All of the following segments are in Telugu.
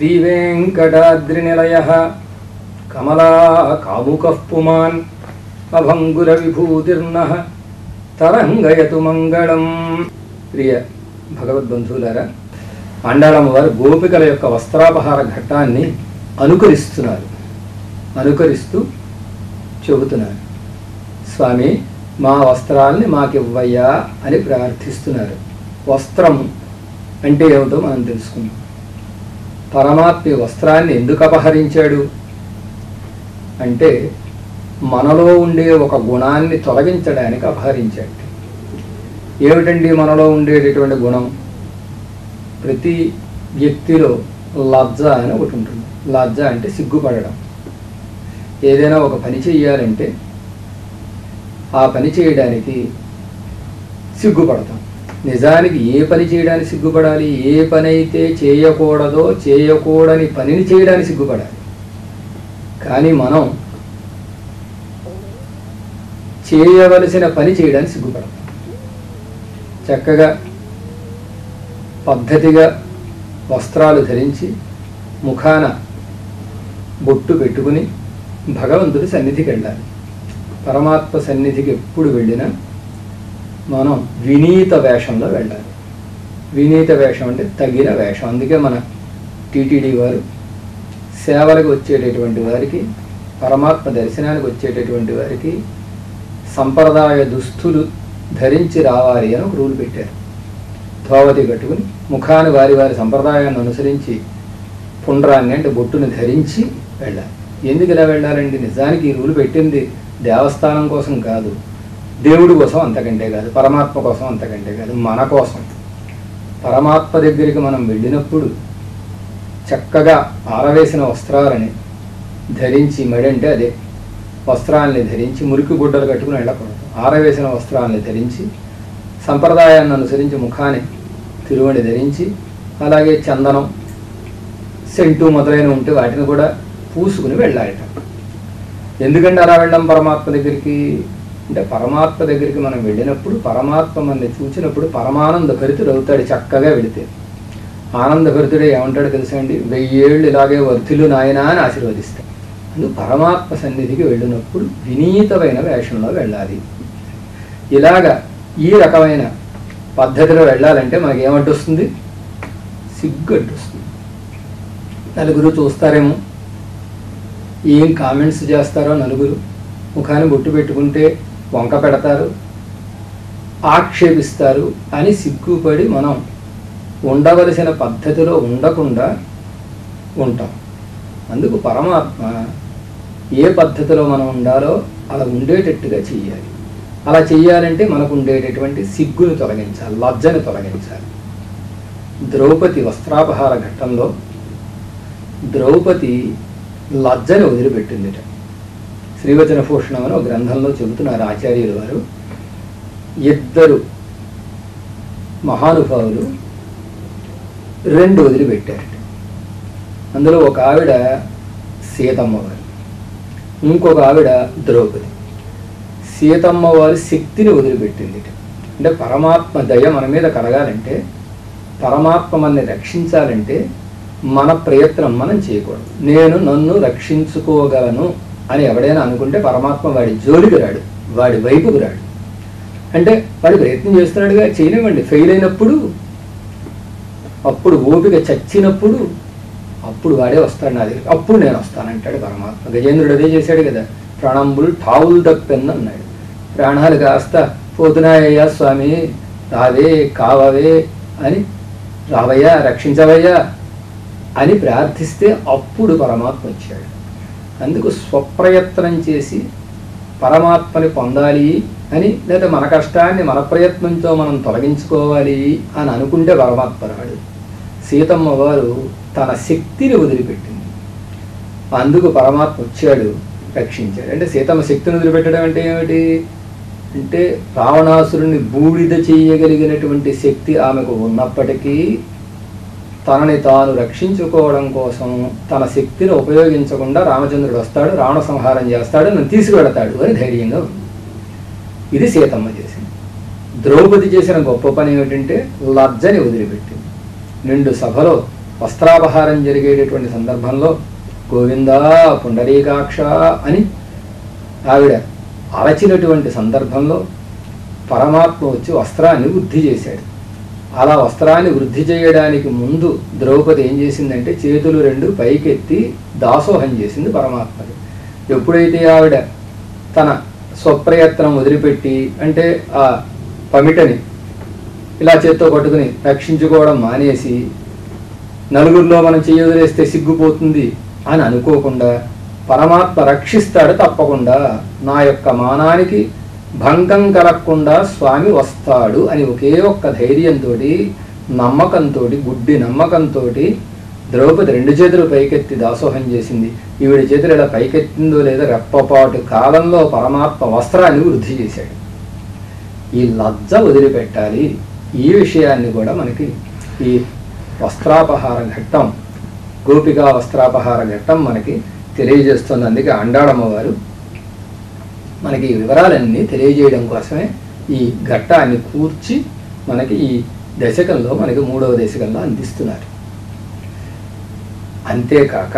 శ్రీవేంకటాద్రినిలయ కమలా కాముకః పుమాన్ అభంగుర విభూతిర్న తరంగయతు మంగళం ప్రియ భగవద్బంధువులారా అండాళమ్మ వారు గోపికల యొక్క వస్త్రాపహార ఘట్టాన్ని అనుకరిస్తున్నారు అనుకరిస్తూ చెబుతున్నారు స్వామి మా వస్త్రాల్ని మాకివ్వయ్యా అని ప్రార్థిస్తున్నారు వస్త్రం అంటే ఏమిటో మనం తెలుసుకుందాం పరమాత్మ ఈ వస్త్రాన్ని ఎందుకు అపహరించాడు అంటే మనలో ఉండే ఒక గుణాన్ని తొలగించడానికి అపహరించాడు ఏమిటండి మనలో ఉండేటటువంటి గుణం ప్రతి వ్యక్తిలో లజ్జ అని ఒకటి ఉంటుంది లజ్జ అంటే సిగ్గుపడడం ఏదైనా ఒక పని చేయాలంటే ఆ పని చేయడానికి సిగ్గుపడతాం నిజానికి ఏ పని చేయడానికి సిగ్గుపడాలి ఏ పని అయితే చేయకూడదో చేయకూడని పనిని చేయడానికి సిగ్గుపడాలి కానీ మనం చేయవలసిన పని చేయడానికి సిగ్గుపడతాం చక్కగా పద్ధతిగా వస్త్రాలు ధరించి ముఖాన బొట్టు పెట్టుకుని భగవంతుడి సన్నిధికి వెళ్ళాలి పరమాత్మ సన్నిధికి ఎప్పుడు వెళ్ళినా మనం వినీత వేషంలో వెళ్ళాలి వినీత వేషం అంటే తగిన వేషం అందుకే మన టీటీడీ వారు సేవలకు వచ్చేటటువంటి వారికి పరమాత్మ దర్శనానికి వచ్చేటటువంటి వారికి సంప్రదాయ దుస్తులు ధరించి రావాలి అని ఒక రూల్ పెట్టారు ధోవతి కట్టుకుని ముఖాన్ని వారి వారి సంప్రదాయాన్ని అనుసరించి పుండ్రాన్ని అంటే బొట్టుని ధరించి వెళ్ళాలి ఎందుకు ఇలా వెళ్ళాలండి నిజానికి ఈ రూలు పెట్టింది దేవస్థానం కోసం కాదు దేవుడి కోసం అంతకంటే కాదు పరమాత్మ కోసం అంతకంటే కాదు మన కోసం పరమాత్మ దగ్గరికి మనం వెళ్ళినప్పుడు చక్కగా ఆరవేసిన వస్త్రాలని ధరించి మడంటే అదే వస్త్రాలని ధరించి మురికి గుడ్డలు కట్టుకుని వెళ్ళకూడదు ఆరవేసిన వస్త్రాలని ధరించి సంప్రదాయాన్ని అనుసరించి ముఖాన్ని తిరువని ధరించి అలాగే చందనం సెంటు మొదలైన ఉంటే వాటిని కూడా పూసుకుని వెళ్ళాలట ఎందుకంటే అలా వెళ్ళాం పరమాత్మ దగ్గరికి అంటే పరమాత్మ దగ్గరికి మనం వెళ్ళినప్పుడు పరమాత్మ మనల్ని చూసినప్పుడు పరమానంద భరితుడు అవుతాడు చక్కగా వెళితే ఆనంద భరితుడే ఏమంటాడో తెలుసా అండి వెయ్యేళ్ళు ఇలాగే వర్ధిల్లు నాయనా అని ఆశీర్వదిస్తాడు అందుకు పరమాత్మ సన్నిధికి వెళ్ళినప్పుడు వినీతమైన వేషంలో వెళ్ళాలి ఇలాగా ఈ రకమైన పద్ధతిలో వెళ్ళాలంటే మనకి ఏమంటొస్తుంది సిగ్గు అడ్డొస్తుంది నలుగురు చూస్తారేమో ఏం కామెంట్స్ చేస్తారో నలుగురు ముఖాన్ని బొట్టు పెట్టుకుంటే వంక పెడతారు ఆక్షేపిస్తారు అని సిగ్గుపడి మనం ఉండవలసిన పద్ధతిలో ఉండకుండా ఉంటాం అందుకు పరమాత్మ ఏ పద్ధతిలో మనం ఉండాలో అలా ఉండేటట్టుగా చెయ్యాలి అలా చెయ్యాలంటే మనకు ఉండేటటువంటి సిగ్గుని తొలగించాలి లజ్జని తొలగించాలి ద్రౌపది వస్త్రాపహార ఘట్టంలో ద్రౌపది లజ్జని వదిలిపెట్టిందిట శ్రీవచన భూషణం అని ఒక గ్రంథంలో చెబుతున్నారు ఆచార్యులు వారు ఇద్దరు మహానుభావులు రెండు వదిలిపెట్టారట అందులో ఒక ఆవిడ సీతమ్మ వారు ఇంకొక ఆవిడ ద్రౌపది సీతమ్మ వారి శక్తిని వదిలిపెట్టింది అంటే పరమాత్మ దయ మన మీద కలగాలంటే పరమాత్మ మనని రక్షించాలంటే మన ప్రయత్నం మనం చేయకూడదు నేను నన్ను రక్షించుకోగలను అని ఎవడైనా అనుకుంటే పరమాత్మ వాడి జోలికి రాడు వాడి వైపుకు రాడు అంటే వాడు ప్రయత్నం చేస్తున్నాడుగా చేయనివ్వండి ఫెయిల్ అయినప్పుడు అప్పుడు ఓపిక చచ్చినప్పుడు అప్పుడు వాడే వస్తాడు నా దగ్గరికి అప్పుడు నేను వస్తానంటాడు పరమాత్మ గజేంద్రుడు అదే చేశాడు కదా ప్రాణంబులు ఠావులు తప్పెంది అన్నాడు ప్రాణాలు కాస్త పోతున్నాయ్యా స్వామి రావే కావవే అని రావయ్యా రక్షించవయ్యా అని ప్రార్థిస్తే అప్పుడు పరమాత్మ వచ్చాడు అందుకు స్వప్రయత్నం చేసి పరమాత్మని పొందాలి అని లేదా మన కష్టాన్ని మన ప్రయత్నంతో మనం తొలగించుకోవాలి అని అనుకుంటే పరమాత్మ రాడు సీతమ్మ వారు తన శక్తిని వదిలిపెట్టింది అందుకు పరమాత్మ వచ్చాడు రక్షించాడు అంటే సీతమ్మ శక్తిని వదిలిపెట్టడం అంటే ఏమిటి అంటే రావణాసురుణ్ణి బూడిద చేయగలిగినటువంటి శక్తి ఆమెకు ఉన్నప్పటికీ తనని తాను రక్షించుకోవడం కోసం తన శక్తిని ఉపయోగించకుండా రామచంద్రుడు వస్తాడు రావణ సంహారం చేస్తాడు నన్ను తీసుకువెడతాడు అని ధైర్యంగా ఉంది ఇది సీతమ్మ చేసింది ద్రౌపది చేసిన గొప్ప పని ఏమిటంటే లజ్జని వదిలిపెట్టింది నిండు సభలో వస్త్రాపహారం జరిగేటటువంటి సందర్భంలో గోవిందా పుండరీకాక్ష అని ఆవిడ అరచినటువంటి సందర్భంలో పరమాత్మ వచ్చి వస్త్రాన్ని వృద్ధి చేశాడు అలా వస్త్రాన్ని వృద్ధి చేయడానికి ముందు ద్రౌపది ఏం చేసిందంటే చేతులు రెండు పైకెత్తి దాసోహం చేసింది పరమాత్మకి ఎప్పుడైతే ఆవిడ తన స్వప్రయత్నం వదిలిపెట్టి అంటే ఆ పమిటని ఇలా చేత్తో పట్టుకుని రక్షించుకోవడం మానేసి నలుగురిలో మనం చెయ్యి వదిలేస్తే సిగ్గుపోతుంది అని అనుకోకుండా పరమాత్మ రక్షిస్తాడు తప్పకుండా నా యొక్క మానానికి భంగం కలగకుండా స్వామి వస్తాడు అని ఒకే ఒక్క ధైర్యంతో నమ్మకంతో గుడ్డి నమ్మకంతో ద్రౌపది రెండు చేతులు పైకెత్తి దాసోహం చేసింది ఈవిడ చేతులు ఇలా పైకెత్తిందో లేదో రెప్పపాటు కాలంలో పరమాత్మ వస్త్రాన్ని వృద్ధి చేశాడు ఈ లజ్జ వదిలిపెట్టాలి ఈ విషయాన్ని కూడా మనకి ఈ వస్త్రాపహార ఘట్టం గోపికా వస్త్రాపహార ఘట్టం మనకి తెలియజేస్తుంది అందుకే అండాడమ్మ వారు మనకి ఈ వివరాలన్నీ తెలియజేయడం కోసమే ఈ ఘట్టాన్ని కూర్చి మనకి ఈ దశకంలో మనకి మూడవ దశకంలో అందిస్తున్నారు అంతేకాక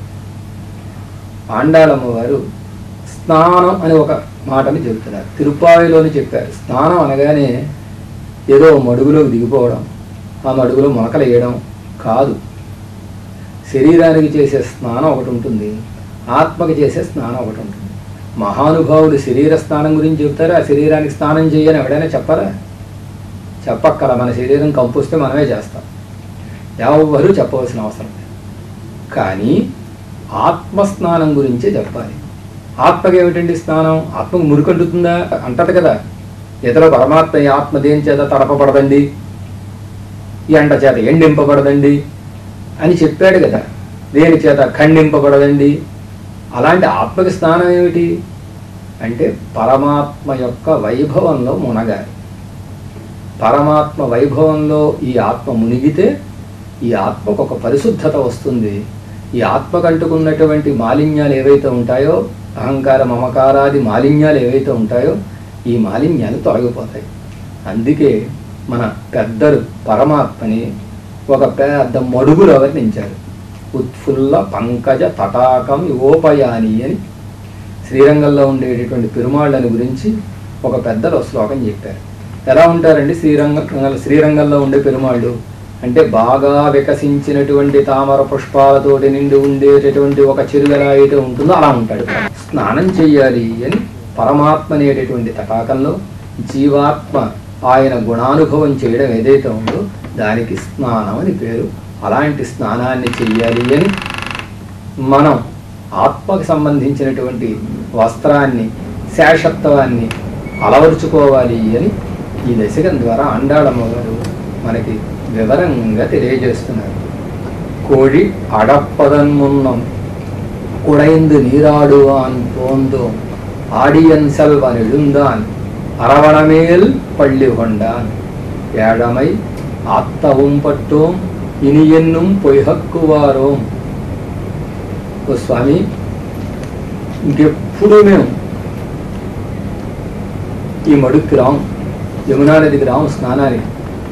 ఆండాళమ్మ వారు స్నానం అని ఒక మాటని చెబుతున్నారు తిరుపాయిలోని చెప్పారు స్నానం అనగానే ఏదో మడుగులోకి దిగిపోవడం ఆ మడుగులో మొలకలు వేయడం కాదు శరీరానికి చేసే స్నానం ఒకటి ఉంటుంది ఆత్మకి చేసే స్నానం ఒకటి ఉంటుంది మహానుభావుడు శరీర స్నానం గురించి చెప్తారా ఆ శరీరానికి స్నానం చేయని ఎవడైనా చెప్పరా చెప్పక్కల మన శరీరం కంపుస్తే మనమే చేస్తాం ఎవరు చెప్పవలసిన అవసరం లేదు కానీ ఆత్మస్నానం గురించే చెప్పాలి ఆత్మకి ఏమిటండి స్నానం ఆత్మకు మురికంటుతుందా అంటది కదా ఇతర పరమాత్మ ఈ ఆత్మ దేని చేత తడపబడదండి ఈ ఎండ చేత ఎండింపబడదండి అని చెప్పాడు కదా దేని చేత ఖండింపబడదండి అలాంటి ఆత్మకి స్నానం ఏమిటి అంటే పరమాత్మ యొక్క వైభవంలో మునగాలి పరమాత్మ వైభవంలో ఈ ఆత్మ మునిగితే ఈ ఆత్మకు ఒక పరిశుద్ధత వస్తుంది ఈ ఆత్మకు అంటుకున్నటువంటి మాలిన్యాలు ఏవైతే ఉంటాయో అహంకార మమకారాది మాలిన్యాలు ఏవైతే ఉంటాయో ఈ మాలిన్యాలు తొలగిపోతాయి అందుకే మన పెద్దలు పరమాత్మని ఒక పెద్ద మడుగులో వర్ణించారు ఉత్ఫుల్ల పంకజ తటాకం యోపయాని అని శ్రీరంగంలో ఉండేటటువంటి పెరుమాళ్ళని గురించి ఒక పెద్దలు ఒక శ్లోకం చెప్పారు ఎలా ఉంటారండి శ్రీరంగ శ్రీరంగంలో ఉండే పెరుమాళ్ళు అంటే బాగా వికసించినటువంటి తామర పుష్పాలతోటి నిండి ఉండేటటువంటి ఒక చెరువు ఎలా అయితే ఉంటుందో అలా ఉంటాడు స్నానం చెయ్యాలి అని పరమాత్మ అనేటటువంటి తటాకంలో జీవాత్మ ఆయన గుణానుభవం చేయడం ఏదైతే ఉందో దానికి స్నానం అని పేరు అలాంటి స్నానాన్ని చెయ్యాలి అని మనం ఆత్మకు సంబంధించినటువంటి వస్త్రాన్ని శేషత్వాన్ని అలవరుచుకోవాలి అని ఈ దశకం ద్వారా అండాళమ్మ గారు మనకి వివరంగా తెలియజేస్తున్నారు కోడి అడప్పదన్ మున్నం குடைந்து நீராடுவான் போந்தோம் ஆடியன் செல்வன் எழுந்தான் அரவணமேல் பள்ளி கொண்டான் ஏழமை ஆத்தவும் பட்டோம் இனி என்னும் పొయ్హక్కువారోం ఓ స్వామి ఇంకెప్పుడు మేము ఈ మడుక్కి రాం యమునా నదికి రాం స్నానానికి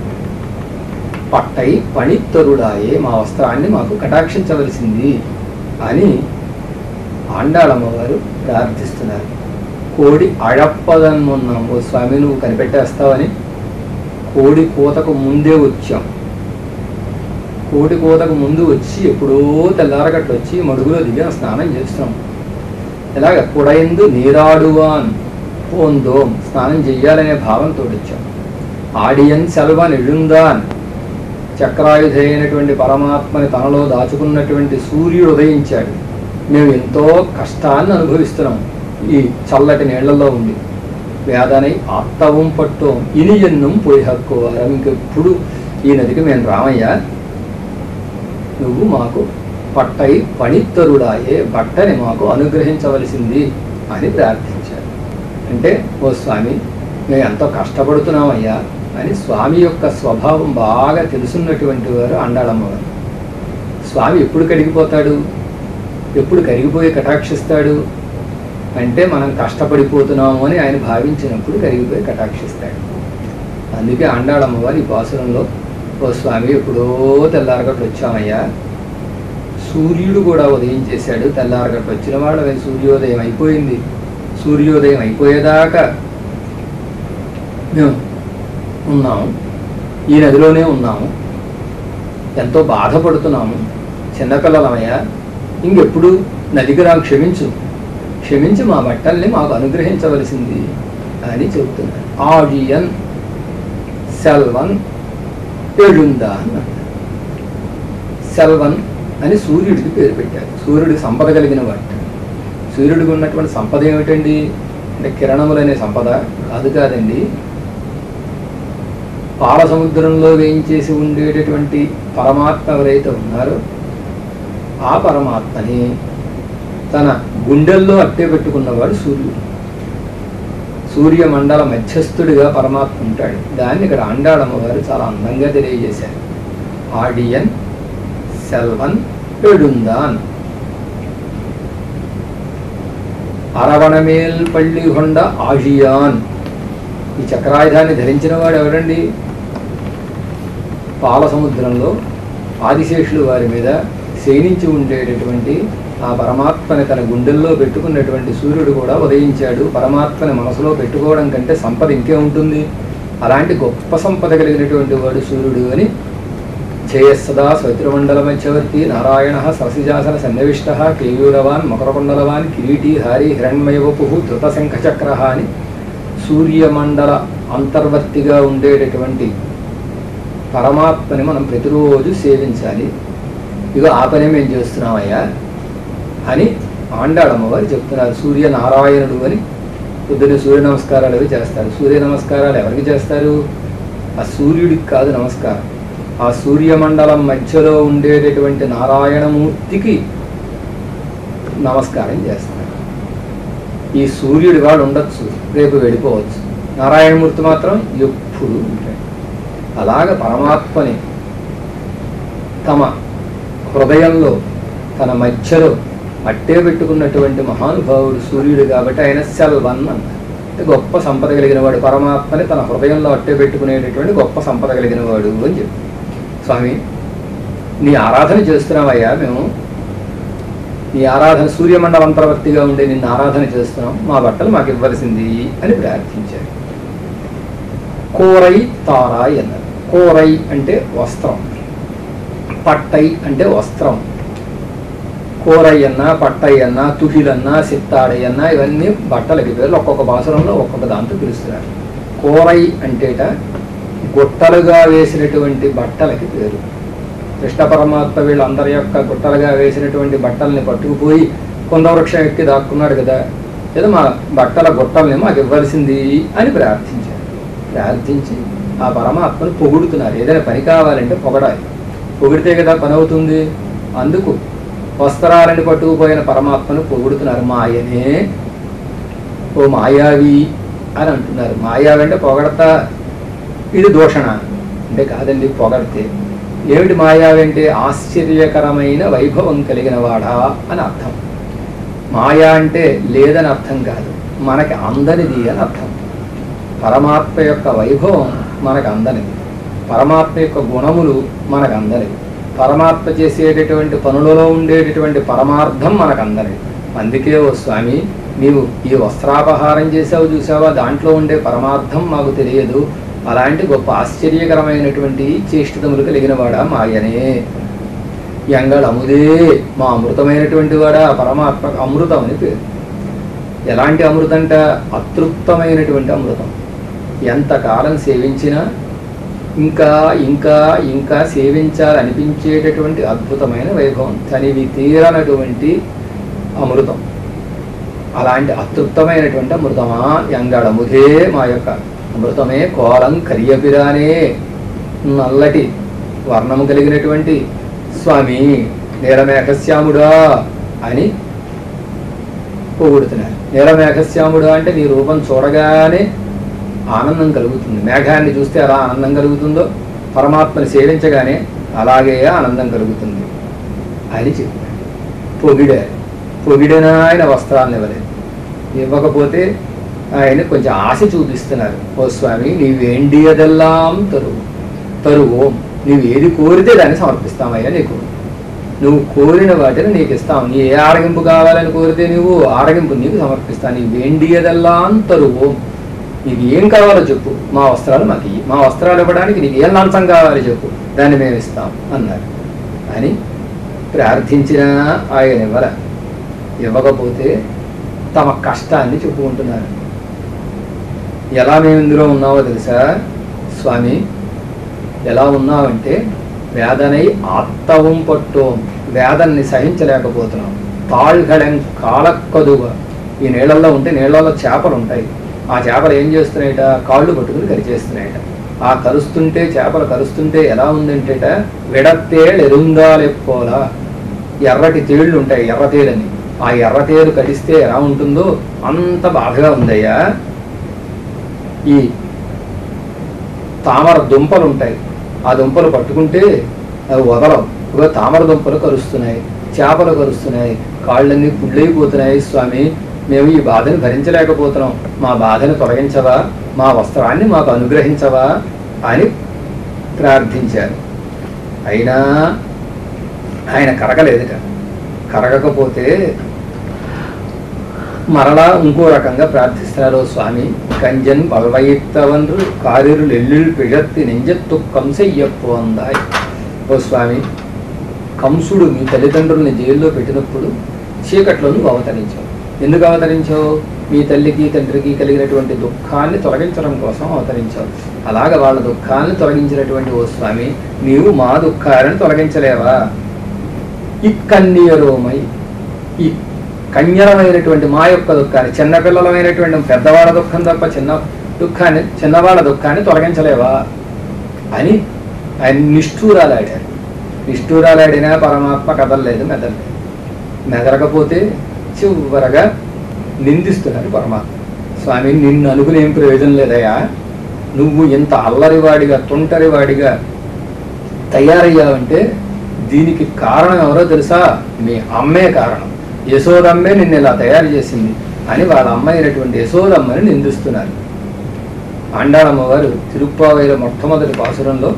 పట్టై పణిత్తరుడాయే మా వస్త్రాన్ని మాకు కటాక్షించవలసింది అని ఆండాళమ్మ వారు ప్రార్థిస్తున్నారు కోడి అழప్పదన్నున్నాం ఓ స్వామి నువ్వు కనిపెట్టేస్తావని కోడి కోతకు ముందే వచ్చాం కోడి కోతకు ముందు వచ్చి ఎప్పుడో తెల్లారగట్టు వచ్చి మడుగులో దిగి స్నానం చేస్తున్నాం ఇలాగ కుడైందు నీరాడువాన్ పోందోం స్నానం చెయ్యాలనే భావంతో వచ్చాం ఆడియన్ సెల్వన్ ఎഴുందాన్ చక్రాయుధ అయినటువంటి పరమాత్మని తనలో దాచుకున్నటువంటి సూర్యుడు ఉదయించాడు మేము ఎంతో కష్టాన్ని అనుభవిస్తున్నాం ఈ చల్లటి నీళ్లలో ఉండి వేదనై ఆత్తవం పట్టోం ఇని ఎన్నం పోయి హక్కు ఇంకెప్పుడు ఈ నదికి మేము రామయ్య నువ్వు మాకు పట్టై పణిత్తరుడాయే బట్టని మాకు అనుగ్రహించవలసింది అని ప్రార్థించారు అంటే ఓ స్వామి మేము ఎంతో కష్టపడుతున్నామయ్యా అని స్వామి యొక్క స్వభావం బాగా తెలుసున్నటువంటి వారు అండాళమ్మవారు స్వామి ఎప్పుడు కడిగిపోతాడు ఎప్పుడు కరిగిపోయి కటాక్షిస్తాడు అంటే మనం కష్టపడిపోతున్నాము అని ఆయన భావించినప్పుడు కరిగిపోయి కటాక్షిస్తాడు అందుకే అండాళమ్మవారు ఈ పాసురంలో ఓ స్వామి ఎప్పుడో తెల్లారగట్లు వచ్చామయ్యా సూర్యుడు కూడా ఉదయం చేశాడు తెల్లారగట్లు వచ్చిన వాళ్ళ సూర్యోదయం అయిపోయింది సూర్యోదయం అయిపోయేదాకా మేము ఉన్నాము ఈ నదిలోనే ఉన్నాము ఎంతో బాధపడుతున్నాము చిన్నపిల్లలమయ్యా ఇంకెప్పుడు నదికి రా క్షమించు క్షమించి మా బట్టల్ని మాకు అనుగ్రహించవలసింది అని చెబుతున్నాడు ఆడియన్ సెల్వన్ ఎడుందా అన్నాడు సెల్వన్ అని సూర్యుడికి పేరు పెట్టారు సూర్యుడికి సంపద కలిగిన వాడు సూర్యుడికి ఉన్నటువంటి సంపద ఏమిటండి అంటే కిరణములనే సంపద కాదు కాదండి పాల సముద్రంలో వేయించేసి ఉండేటటువంటి పరమాత్మ ఎవరైతే ఉన్నారో ఆ పరమాత్మని తన గుండెల్లో అట్టే పెట్టుకున్నవాడు సూర్యుడు సూర్యమండల మధ్యస్థుడిగా పరమాత్మ ఉంటాడు దాన్ని ఇక్కడ అండాడమ్మ గారు చాలా అందంగా తెలియజేశారు ఆడియన్ సెల్వన్ పెడుందాన్ అరవణమేల్ పల్లి హొండ ఆజియాన్ ఈ చక్రాయుధాన్ని ధరించిన వాడు ఎవరండి పాల సముద్రంలో ఆదిశేషులు వారి మీద శయనించి ఉండేటటువంటి ఆ పరమాత్మని తన గుండెల్లో పెట్టుకున్నటువంటి సూర్యుడు కూడా ఉదయించాడు పరమాత్మని మనసులో పెట్టుకోవడం కంటే సంపద ఇంకే ఉంటుంది అలాంటి గొప్ప సంపద కలిగినటువంటి వాడు సూర్యుడు అని జయస్సదా స్వతిరమండల మధ్యవర్తి నారాయణ సరసిజాసన సన్నివిష్ట కేయూరవాన్ మకరకుండలవాన్ కిరీటీ హారి హిరణ్మయవపు ధృతశంఖచక్ర అని సూర్యమండల అంతర్వర్తిగా ఉండేటటువంటి పరమాత్మని మనం ప్రతిరోజు సేవించాలి ఇక ఆ పని మేము చేస్తున్నామయ్యా అని ఆండాళమ్మ వారు చెప్తున్నారు సూర్య నారాయణుడు అని పొద్దున్న సూర్య నమస్కారాలు అవి చేస్తారు సూర్య నమస్కారాలు ఎవరికి చేస్తారు ఆ సూర్యుడికి కాదు నమస్కారం ఆ సూర్యమండలం మధ్యలో ఉండేటటువంటి నారాయణమూర్తికి నమస్కారం చేస్తారు ఈ సూర్యుడి వాడు ఉండొచ్చు రేపు వెళ్ళిపోవచ్చు నారాయణమూర్తి మాత్రం ఎప్పుడు ఉంటాడు అలాగ పరమాత్మని తమ హృదయంలో తన మధ్యలో అట్టే పెట్టుకున్నటువంటి మహానుభావుడు సూర్యుడు కాబట్టి ఆయన సెల్వన్ అన్నారు అంటే గొప్ప సంపద కలిగిన వాడు పరమాత్మని తన హృదయంలో అట్టే పెట్టుకునేటటువంటి గొప్ప సంపద కలిగిన వాడు అని చెప్పి స్వామి నీ ఆరాధన చేస్తున్నామయ్యా మేము నీ ఆరాధన సూర్యమండలంతర్వర్తిగా ఉండే నిన్ను ఆరాధన చేస్తున్నాం మా బట్టలు మాకు ఇవ్వవలసింది అని ప్రార్థించారు కోరై తారాయ్ అన్నారు కోరై అంటే వస్త్రం పట్టై అంటే వస్త్రం కూరయ్యన్నా పట్టయ్యన్నా తుహిలన్నా సిత్తాడయ్యన్నా ఇవన్నీ బట్టలకి పేర్లు ఒక్కొక్క భాషలో ఒక్కొక్క దాంతో పిలుస్తున్నారు కూరై అంటేట గుట్టలుగా వేసినటువంటి బట్టలకి పేరు కృష్ణ పరమాత్మ వీళ్ళందరి యొక్క గుట్టలుగా వేసినటువంటి బట్టల్ని పట్టుకుపోయి కుందవృక్షం ఎక్కి దాక్కున్నాడు కదా ఏదో మా బట్టల గుట్టల్ని మాకు ఇవ్వాల్సింది అని ప్రార్థించారు ప్రార్థించి ఆ పరమాత్మను పొగుడుతున్నారు ఏదైనా పని కావాలంటే పొగడాలి పొగిడితే కదా పని అవుతుంది అందుకు వస్త్రాలని పట్టుకుపోయిన పరమాత్మను పొగుడుతున్నారు మాయనే ఓ మాయావి అని అంటున్నారు మాయావి అంటే పొగడతా ఇది దూషణ అంటే కాదండి పొగడితే ఏమిటి మాయావి అంటే ఆశ్చర్యకరమైన వైభవం కలిగిన వాడా అని అర్థం మాయా అంటే లేదని అర్థం కాదు మనకి అందనిది అని అర్థం పరమాత్మ యొక్క వైభవం మనకు అందనిది పరమాత్మ యొక్క గుణములు మనకు అందనివి పరమాత్మ చేసేటటువంటి పనులలో ఉండేటటువంటి పరమార్థం మనకు అందనివి అందుకే ఓ స్వామి నీవు ఈ వస్త్రాపహారం చేసావు చూసావా దాంట్లో ఉండే పరమార్థం మాకు తెలియదు అలాంటి గొప్ప ఆశ్చర్యకరమైనటువంటి చేష్టితములు కలిగిన వాడా మాయనే ఎంగళ అముదే మా అమృతమైనటువంటి వాడా పరమాత్మ అమృతం అని పేరు ఎలాంటి అమృతం అంట అతృప్తమైనటువంటి అమృతం ఎంతకాలం సేవించినా ఇంకా ఇంకా ఇంకా సేవించాలనిపించేటటువంటి అద్భుతమైన వైభవం తనివి తీరనటువంటి అమృతం అలాంటి అతృప్తమైనటువంటి అమృతమా ఎంగడముదే మా యొక్క అమృతమే కోలం కరియపిరానే నల్లటి వర్ణము కలిగినటువంటి స్వామి నీలమేఘశ్యాముడా అని పొగుడుతున్నారు నీలమేఘశ్యాముడు అంటే నీ రూపం చూడగానే ఆనందం కలుగుతుంది మేఘాన్ని చూస్తే ఎలా ఆనందం కలుగుతుందో పరమాత్మని సేవించగానే అలాగే ఆనందం కలుగుతుంది అని చెప్పాడు పొగిడారు పొగిడిన ఆయన వస్త్రాలను ఇవ్వలేదు ఇవ్వకపోతే ఆయన కొంచెం ఆశ చూపిస్తున్నారు ఓ స్వామి నీ వేండియదెల్లాం తరువు తరువు నువ్వు ఏది కోరితే దాన్ని సమర్పిస్తామయ్యా నీకు నువ్వు కోరిన వాటిని నీకు ఇస్తాం నీ ఏ ఆరగింపు కావాలని కోరితే నువ్వు ఆరగింపు నీకు సమర్పిస్తాను నీ వేండియదల్లా అంతరువు నీకు ఏం కావాలో చెప్పు మా వస్త్రాలు మాకు ఇయ్యి మా వస్త్రాలు ఇవ్వడానికి నీకు ఏం లంచం కావాలో చెప్పు దాన్ని మేము ఇస్తాం అన్నారు అని ప్రార్థించినా ఆయన ఇవ్వర ఇవ్వకపోతే తమ కష్టాన్ని చెప్పుకుంటున్నారు ఎలా మేము ఇందులో ఉన్నావో తెలుసా స్వామి ఎలా ఉన్నావంటే వేదనై ఆత్తవం పట్టోం వేదన్ని సహించలేకపోతున్నాం తాళ్గడెం కాలక్కదువ ఈ నీళ్ళల్లో ఉంటే నీళ్ళల్లో చేపలు ఉంటాయి ఆ చేపలు ఏం చేస్తున్నాయట కాళ్ళు పట్టుకుని కరిచేస్తున్నాయట ఆ కరుస్తుంటే చేపలు కరుస్తుంటే ఎలా ఉందంటేట విడత్తేళ్ళు ఎరుందాలెప్పోలా ఎర్రటి తేళ్ళు ఉంటాయి ఎర్ర తేలని ఆ ఎర్ర తేలు కడిస్తే ఎలా ఉంటుందో అంత బాధగా ఉందయ్యా ఈ తామర దుంపలు ఉంటాయి ఆ దుంపలు పట్టుకుంటే అవి వదలవు ఇగో తామర దుంపలు కరుస్తున్నాయి చేపలు కరుస్తున్నాయి కాళ్ళన్నీ పుళ్ళైపోతున్నాయి స్వామి మేము ఈ బాధను భరించలేకపోతున్నాం మా బాధను తొలగించవా మా వస్త్రాన్ని మాకు అనుగ్రహించవా అని ప్రార్థించారు అయినా ఆయన కరగలేదుట కరగకపోతే మరలా ఇంకో రకంగా ప్రార్థిస్తున్నారు స్వామి కంజన్ బల్వయిత్తవన్రు కారిరులు ఎల్లుళ్ళు పిழத்தி నెంజత్తు కంసయ్యప్పు అందాయ్ ఓ స్వామి కంసుడు మీ తల్లిదండ్రుల్ని జైల్లో పెట్టినప్పుడు చీకట్లో నువ్వు అవతరించావు ఎందుకు అవతరించావు మీ తల్లికి తండ్రికి కలిగినటువంటి దుఃఖాన్ని తొలగించడం కోసం అవతరించావు అలాగ వాళ్ళ దుఃఖాన్ని తొలగించినటువంటి ఓ స్వామి నీవు మా దుఃఖాలను తొలగించలేవా ఇక్కన్నీయరోమై ఈ కన్యరమైనటువంటి మా యొక్క దుఃఖాన్ని చిన్నపిల్లలమైనటువంటి పెద్దవాళ్ళ దుఃఖం తప్ప చిన్న దుఃఖాన్ని చిన్నవాళ్ళ దుఃఖాన్ని తొలగించలేవా అని ఆయన నిష్ఠూరాలాడారు నిష్ఠూరాలాడినా పరమాత్మ కదలలేదు మెదలలేదు మెదలకపోతే చివరగా నిందిస్తున్నారు పరమాత్మ స్వామి నిన్ను అనుకుని ఏం ప్రయోజనం లేదయ్యా నువ్వు ఇంత అల్లరివాడిగా తుంటరివాడిగా తయారయ్యావంటే దీనికి కారణం ఎవరో తెలుసా మీ అమ్మే కారణం యశోదమ్మే నిన్ను ఇలా తయారు చేసింది అని వాళ్ళ అమ్మ అయినటువంటి యశోదమ్మని నిందిస్తున్నారు ఆండాళమ్మ వారు తిరుప్పావైల మొట్టమొదటి పాసురంలో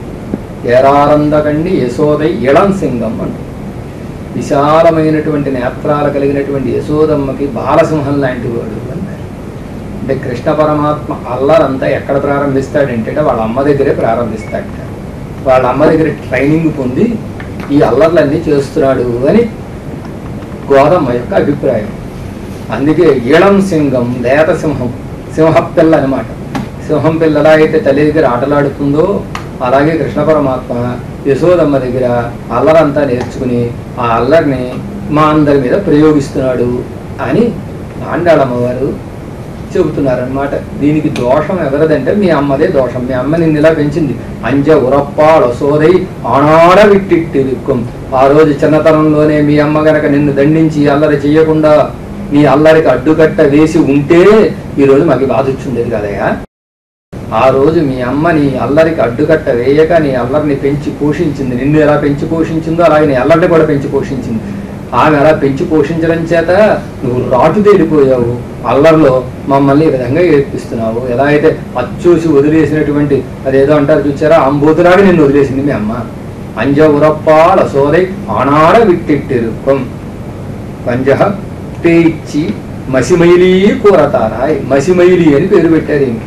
ఏరారందకండి యశోదై ఇళం సింగం అంటారు విశాలమైనటువంటి నేత్రాలు కలిగినటువంటి యశోదమ్మకి బాలసింహం లాంటి వాడు అన్నారు అంటే కృష్ణ పరమాత్మ అల్లరంతా ఎక్కడ ప్రారంభిస్తాడంటే వాళ్ళ అమ్మ దగ్గరే ప్రారంభిస్తాడట వాళ్ళ అమ్మ దగ్గర ట్రైనింగ్ పొంది ఈ అల్లర్లన్నీ చేస్తున్నాడు అని గోదమ్మ యొక్క అభిప్రాయం అందుకే ఈళం సింహం లేత సింహం సింహ పిల్ల అనమాట సింహం పిల్ల ఎలా అయితే తల్లి దగ్గర ఆటలాడుతుందో అలాగే కృష్ణ పరమాత్మ యశోదమ్మ దగ్గర అల్లరంతా నేర్చుకుని ఆ అల్లరిని మా అందరి మీద ప్రయోగిస్తున్నాడు అని ఆండాళమ్మ వారు చెబుతున్నారనమాట దీనికి దోషం ఎవరిదంటే మీ అమ్మదే దోషం మీ అమ్మ నిన్ను ఇలా పెంచింది అంజ ఉరప్పాళ సోదై ఆనాడ విట్టిట్టిరుక్కం ఆ రోజు చిన్నతనంలోనే మీ అమ్మ గనక నిన్ను దండించి అల్లరి చేయకుండా నీ అల్లరికి అడ్డుకట్ట వేసి ఉంటే ఈ రోజు మాకు బాధ వచ్చిండేది కదయ్యా ఆ రోజు మీ అమ్మ నీ అల్లరికి అడ్డుకట్ట వేయక నీ అల్లరిని పెంచి పోషించింది నిన్ను ఎలా పెంచి పోషించిందో అలాగే నీ అల్లరిని కూడా పెంచి పోషించింది ఆమె అలా పెంచి పోషించడం చేత నువ్వు రాటు తేలిపోయావు అల్లరిలో మమ్మల్ని ఈ విధంగా ఏర్పిస్తున్నావు ఎలా అయితే అచ్చూసి వదిలేసినటువంటి అదేదో అంటారు చూచారా అంబోతులాగా నిన్ను వదిలేసింది మీ అమ్మ అంజ ఉరప్పాల సోదై ఆనాడ విట్టిట్టిరుక్కం పంజ పేయిచ్చి మసిమైలి కూరతారాయ్ మసిమైలి అని పేరు పెట్టారు ఈమెకి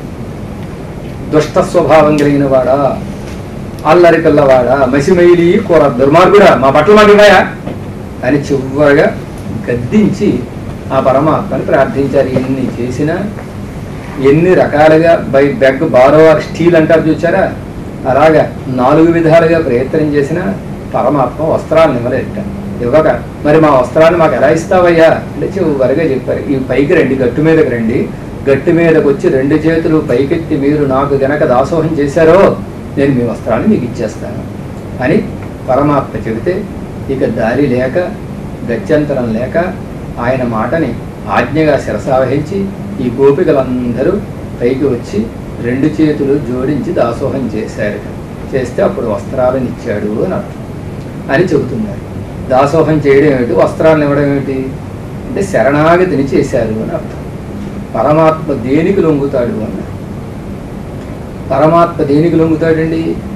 దుష్ట స్వభావం కలిగిన వాడా అల్లరి పిల్లవాడా మసిమైలి కూర దుర్మార్గుడా మా బట్టలు మాకు ఇవ్వయా అని చివరిగా గద్దించి ఆ పరమాత్మని ప్రార్థించారు ఎన్ని చేసినా ఎన్ని రకాలుగా బై బెగ్ బారో స్టీల్ అంటారు చూచారా అలాగా నాలుగు విధాలుగా ప్రయత్నం చేసినా పరమాత్మ వస్త్రాలను ఇవ్వలేట ఇవ్వక మరి మా వస్త్రాన్ని మాకు ఎలా ఇస్తావయ్యా అంటే చివరిగా చెప్పారు ఈ పైకి రండి గట్టు మీదకి రండి గట్టి మీదకి వచ్చి రెండు చేతులు పైకెత్తి మీరు నాకు గనక దాసోహం చేశారో నేను మీ వస్త్రాన్ని మీకు ఇచ్చేస్తాను అని పరమాత్మ చెబితే ఇక దారి లేక గత్యంతరం లేక ఆయన మాటని ఆజ్ఞగా శిరసావహించి ఈ గోపికలందరూ పైకి వచ్చి రెండు చేతులు జోడించి దాసోహం చేశారు చేస్తే అప్పుడు వస్త్రాలను ఇచ్చాడు అని అర్థం అని చెబుతున్నారు దాసోహం చేయడం ఏమిటి వస్త్రాలను ఇవ్వడం ఏమిటి అంటే శరణాగతిని చేశారు అని అర్థం పరమాత్మ దేనికి లొంగుతాడు అన్నారు పరమాత్మ దేనికి లొంగుతాడండి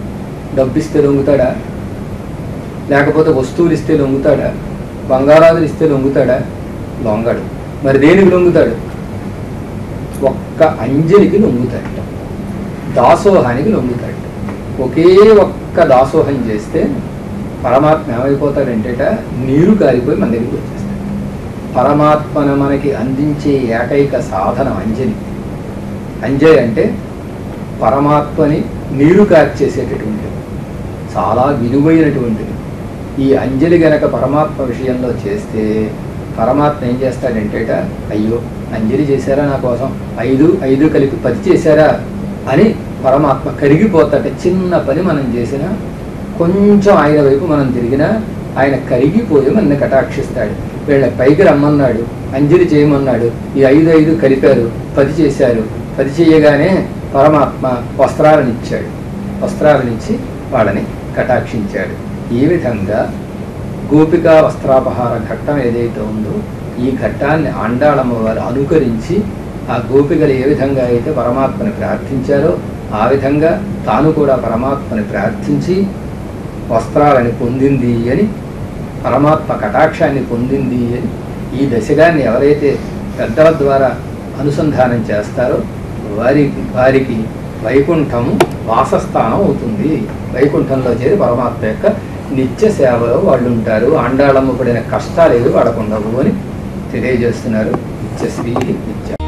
డబ్బు ఇస్తే లొంగుతాడా లేకపోతే వస్తువులు ఇస్తే లొంగుతాడా బంగారాదులు ఇస్తే లొంగుతాడా లొంగడు మరి దేనికి లొంగుతాడు ఒక్క అంజలికి లొంగుతాడు దాసోహానికి లొంగుతాడు ఒకే ఒక్క దాసోహం చేస్తే పరమాత్మ ఏమైపోతాడంటేట నీరు కారిపోయి మన దగ్గరికి వచ్చేస్తాడు పరమాత్మను మనకి అందించే ఏకైక సాధనం అంజలి అంజలి అంటే పరమాత్మని నీరు కార్చేసేటటువంటిది చాలా విలువైనటువంటిది ఈ అంజలి గనక పరమాత్మ విషయంలో చేస్తే పరమాత్మ ఏం చేస్తాడంటేట అయ్యో అంజలి చేశారా నా కోసం ఐదు ఐదు కలిపి పది చేశారా అని పరమాత్మ కరిగిపోతాట చిన్న పని మనం చేసినా కొంచెం ఆయన వైపు మనం తిరిగినా ఆయన కరిగిపోయి మనల్ని కటాక్షిస్తాడు వీళ్ళ పైకి రమ్మన్నాడు అంజలి చేయమన్నాడు ఈ ఐదు ఐదు కలిపారు పది చేశారు పది చేయగానే పరమాత్మ వస్త్రాలను ఇచ్చాడు వస్త్రాలను ఇచ్చి వాళ్ళని కటాక్షించాడు ఈ విధంగా గోపికా వస్త్రాపహార ఘట్టం ఏదైతే ఉందో ఈ ఘట్టాన్ని ఆండాళమ్మ వారు అనుకరించి ఆ గోపికలు ఏ విధంగా అయితే పరమాత్మని ప్రార్థించారో ఆ విధంగా తాను కూడా పరమాత్మని ప్రార్థించి వస్త్రాలని పొందింది అని పరమాత్మ కటాక్షాన్ని పొందింది అని ఈ దశగాన్ని ఎవరైతే పెద్దల ద్వారా అనుసంధానం చేస్తారో వారికి వారికి వైకుంఠము వాసస్థానం అవుతుంది వైకుంఠంలో చేరి పరమాత్మ యొక్క నిత్య సేవలో వాళ్ళు ఉంటారు ఆండాళమ్మ పడిన కష్టాలు ఏవి పడకుండవు అని తెలియజేస్తున్నారు నిత్య శ్రీ నిత్య